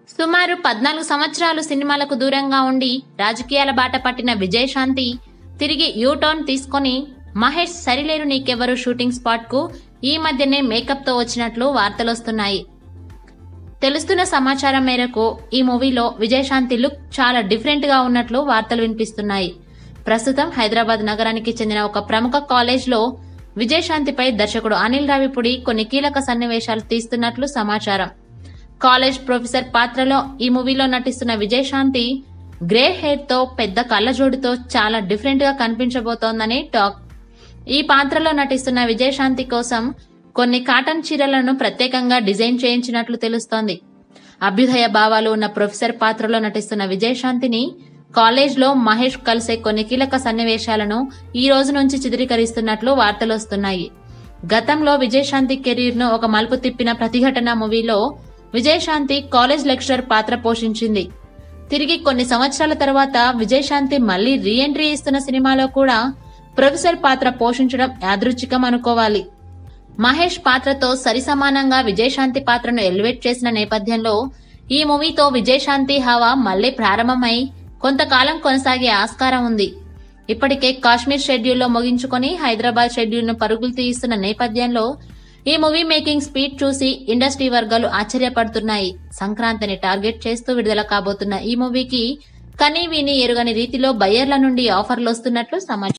సుమారు పద్నాలుగు సంవత్సరాలు సినిమాలకు దూరంగా ఉండి రాజకీయాల బాట పట్టిన విజయశాంతి తిరిగి యూటర్న్ తీసుకొని మహేష్ సరిలేరు నీకెవరు షూటింగ్ స్పాట్ కు ఈ మధ్యనే మేకప్ తో వచ్చినట్లు వార్తలొస్తున్నాయి తెలుస్తున్న సమాచారం మేరకు ఈ మూవీలో విజయశాంతి లుక్ చాలా డిఫరెంట్ గా ఉన్నట్లు వార్తలు వినిపిస్తున్నాయి ప్రస్తుతం హైదరాబాద్ నగరానికి చెందిన ఒక ప్రముఖ కాలేజ్ లో విజయశాంతిపై దర్శకుడు అనిల్ రావిపుడి కొన్ని కీలక సన్నివేశాలు తీస్తున్నట్లు సమాచారం కాలేజ్ ప్రొఫెసర్ పాత్రలో ఈ మూవీలో నటిస్తున్న విజయశాంతి గ్రే హెయిర్ తో పెద్ద కళ్ళజోడుతో చాలా డిఫరెంట్ గా కనిపించబోతోందని టాక్ ఈ పాత్రలో నటిస్తున్న విజయశాంతి కోసం కొన్ని కాటన్ చీరలను ప్రత్యేకంగా డిజైన్ చేయించినట్లు తెలుస్తోంది అభ్యుదయ భావాలు ఉన్న ప్రొఫెసర్ పాత్రలో నటిస్తున్న విజయశాంతిని కాలేజ్ లో మహేష్ కలిసే కొన్ని కీలక సన్నివేశాలను ఈ రోజు నుంచి చిత్రీకరిస్తున్నట్లు వార్తలు వస్తున్నాయి గతంలో విజయశాంతి కెరీర్ ను ఒక మలుపు తిప్పిన ప్రతిఘటన మూవీలో విజయశాంతి కాలేజ్ లెక్చరర్ పాత్ర పోషించింది తిరిగి కొన్ని సంవత్సరాల తర్వాత విజయశాంతి మళ్లీ రీ ఎంట్రీ ఇస్తున్న సినిమాలో కూడా ప్రొఫెసర్ పాత్ర పోషించడం యాదృచ్ఛికం అనుకోవాలి మహేష్ పాత్రతో సరిసమానంగా విజయశాంతి పాత్రను ఎలివేట్ చేసిన నేపథ్యంలో ఈ మూవీతో విజయశాంతి హవా మళ్లీ ప్రారంభమై కొంతకాలం కొనసాగే ఆస్కారం ఉంది ఇప్పటికే కాశ్మీర్ షెడ్యూల్లో ముగించుకొని హైదరాబాద్ షెడ్యూల్ను పరుగులు తీయిస్తున్న నేపథ్యంలో ఈ మూవీ మేకింగ్ స్పీడ్ చూసి ఇండస్ట్రీ వర్గాలు ఆశ్చర్యపడుతున్నాయి సంక్రాంతిని టార్గెట్ చేస్తూ విడుదల కాబోతున్న ఈ మూవీకి కనీ విని ఎరుగని రీతిలో బయ్యర్ల నుండి ఆఫర్లు వస్తున్నట్లు సమాచారం